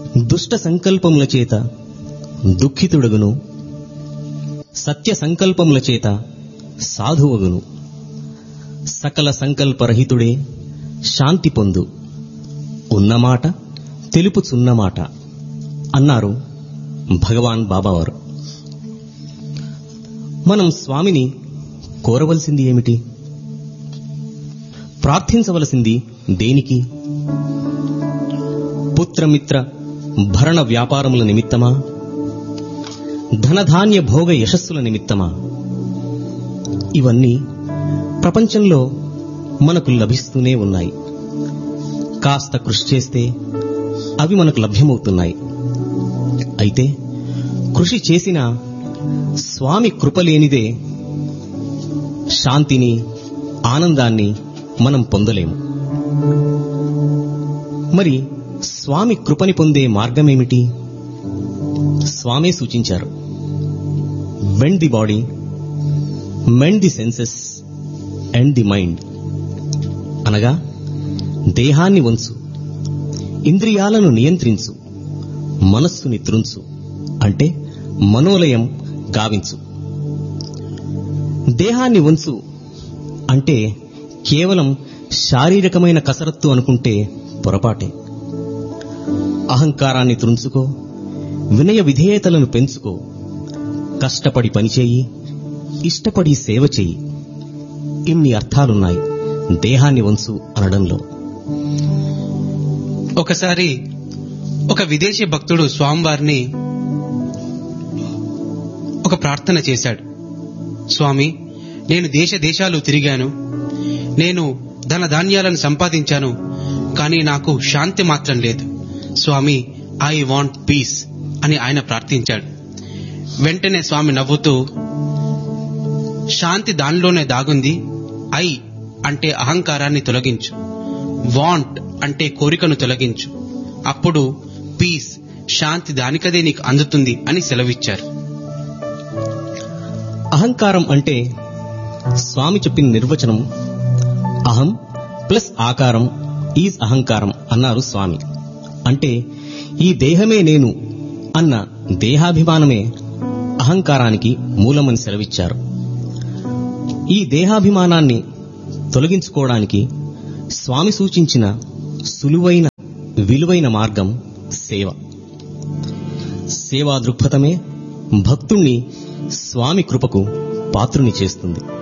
దుష్ట సంకల్పముల చేత దుఃఖితుడగును సత్య సంకల్పముల చేత సాధువగును సకల సంకల్పరహితుడే శాంతి పొందు ఉన్నమాట తెలుపుచున్నమాట అన్నారు భగవాన్ బాబావారు మనం స్వామిని కోరవలసింది ఏమిటి ప్రార్థించవలసింది దేనికి పుత్రమిత్ర భరణ వ్యాపారముల నిమిత్తమా ధనధాన్య భోగ యశస్సుల నిమిత్తమా ఇవన్నీ ప్రపంచంలో మనకు లభిస్తూనే ఉన్నాయి కాస్త కృషి చేస్తే అవి మనకు లభ్యమవుతున్నాయి అయితే కృషి చేసిన స్వామి కృపలేనిదే శాంతిని ఆనందాన్ని మనం పొందలేము మరి స్వామి కృపని పొందే మార్గమేమిటి స్వామే సూచించారు bend the body mend the senses and the mind అనగా దేహాన్ని వంచు ఇంద్రియాలను నియంత్రించు మనస్సుని త్రుంచు అంటే మనోలయం గావించు దేహాన్ని వంచు అంటే కేవలం శారీరకమైన కసరత్తు అనుకుంటే పొరపాటే అహంకారాన్ని త్రుంచుకో వినయ విధేయతలను పెంచుకో కష్టపడి పనిచేయి ఇష్టపడి సేవ చెయ్యి ఇన్ని అర్థాలున్నాయి దేహాన్ని వంచు అనడంలో ఒకసారి ఒక విదేశీ భక్తుడు స్వామివారిని ఒక ప్రార్థన చేశాడు స్వామి నేను దేశ దేశాలు తిరిగాను నేను ధన ధాన్యాలను సంపాదించాను కానీ నాకు శాంతి మాత్రం లేదు స్వామి ఐ వాంట్ పీస్ అని ఆయన ప్రార్థించాడు వెంటనే స్వామి నవ్వుతూ శాంతి దానిలోనే దాగుంది ఐ అంటే అహంకారాన్ని తొలగించు వాంట్ అంటే కోరికను తొలగించు అప్పుడు పీస్ శాంతి దానికదే నీకు అందుతుంది అని సెలవిచ్చారు అహంకారం అంటే స్వామి చెప్పిన నిర్వచనం అహం ప్లస్ ఆకారం ఈజ్ అహంకారం అన్నారు స్వామి అంటే ఈ దేహమే నేను అన్న దేహాభిమానమే అహంకారానికి మూలమని సెలవిచ్చారు ఈ దేహాభిమానాన్ని తొలగించుకోవడానికి స్వామి సూచించిన సులువైన విలువైన మార్గం సేవ సేవా దృక్పథమే భక్తుణ్ణి స్వామి కృపకు పాత్రుని చేస్తుంది